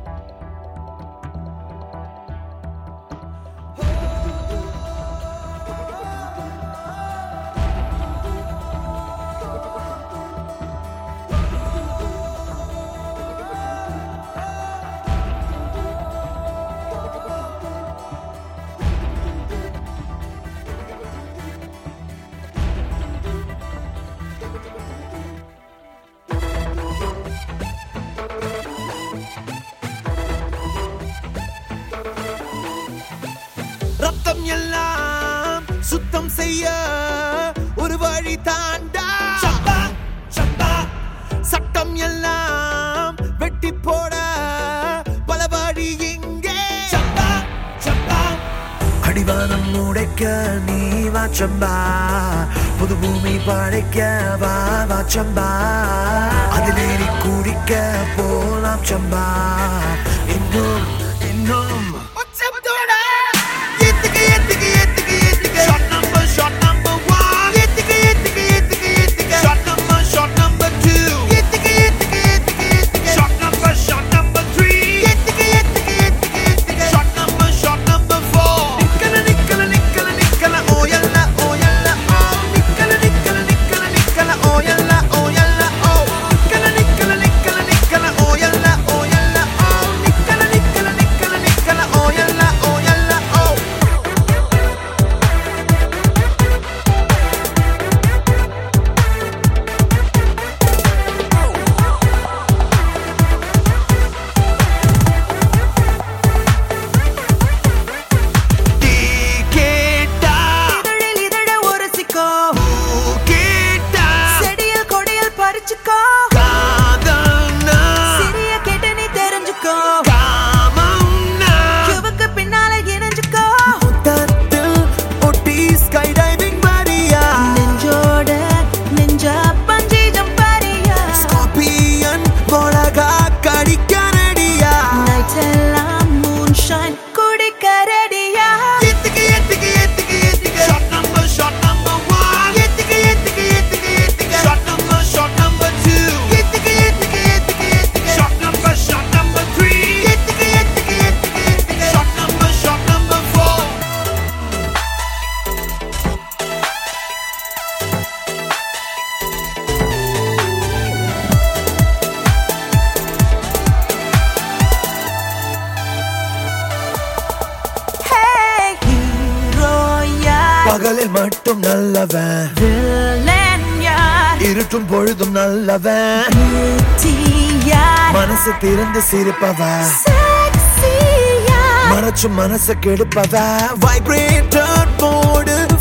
ரத்தம் எல்லாம் சுத்தம் செய்ய ஒரு வழி தாண்டா சட்டம் எல்லாம் வெட்டி போட பல வழி இங்கே அடிவானம் உடைக்க நீ வாச்சம்பா புது பூமி படைக்க வா வாச்சம்பா அதிலே நீ குடிக்க போலாம் சம்பா இன்னும் இன்னும் ஏத்துக்கு, ஏத்துக்கு, ஏத்துக்கு, ஏத்துக்கு. Shot number, shot number one. ஏத்துக்கு, ஏத்துக்கு, ஏத்துக்கு, ஏத்துக்கு. Shot number, shot number two. ஏத்துக்கு, ஏத்துக்கு, ஏத்துக்கு, ஏத்துக்கு. Shot number, shot number three. ஏத்துக்கு, ஏத்துக்கு, ஏத்துக்கு, ஏத்துக்கு. Shot number, shot number four. நிக்கல, நிக்கல, நிக்கல, நிக்கல, ஓ யல்ல, ஓ யல்ல, ஓ. நிக்கல, நிக்கல, நிக்கல, நிக்கல, ஓ யல்ல, ஓ யல்ல, ஓ. நிக்கல, நிக்கல, நிக்கல, நிக்கல, ஓ யல்ல, ஓ யல்ல, ஓ. நிக்கல, நிக்கல, நிக்கல, நிக்கல, ஓ யல்ல, ஓ யல்ல, ஓ. டீ கேட்டா இதழில் இதழ உரசிக்கோ பூ கேட்டா செடியில் கொடியில் பறிச்சுக்கோ காதல்னா சிறிய கேட்டு நீ தெரிஞ்சுக்கோ காமம்னா கியூவுக்கு பின்னால இணைஞ்சுக்கோ முத்தத்தில் ஒட்டி ஸ்கைடைவிங் வரியா நெஞ்சோட நெஞ்ச பஞ்சி ஜம்பரியா ஸ்கார்பியன் மிளகா கடிக்க ரெடியா நைட் எல்லாம் மூன் ஷைன் குடிக்க ரெடியா ஏத்துக்கு ஏத்துக்கு ஏத்துக்கு ஏத்துக்கு ஷாட் நம்பர் ஷாட் நம்பர் 1 ஏத்துக்கு ஏத்துக்கு ஏத்துக்கு ஏத்துக்கு ஷாட் நம்பர் ஷாட் நம்பர் 2 ஏத்துக்கு ஏத்துக்கு ஏத்துக்கு ஏத்துக்கு ஷாட் நம்பர் ஷாட் நம்பர் 3 ஏத்துக்கு ஏத்துக்கு ஏத்துக்கு ஏத்துக்கு shot number shot number 4 hey hero யார் பகலில் மட்டும் நல்லவன் வில்லன் யார் இருட்டும் பொழுதும் நல்லவன் பியூட்டி யார் மனசு திறந்து சிரிப்பவன் செக்ஸி யார் மறைச்சு மனச கெடுப்பவ வைப்ரேட்டர் போடு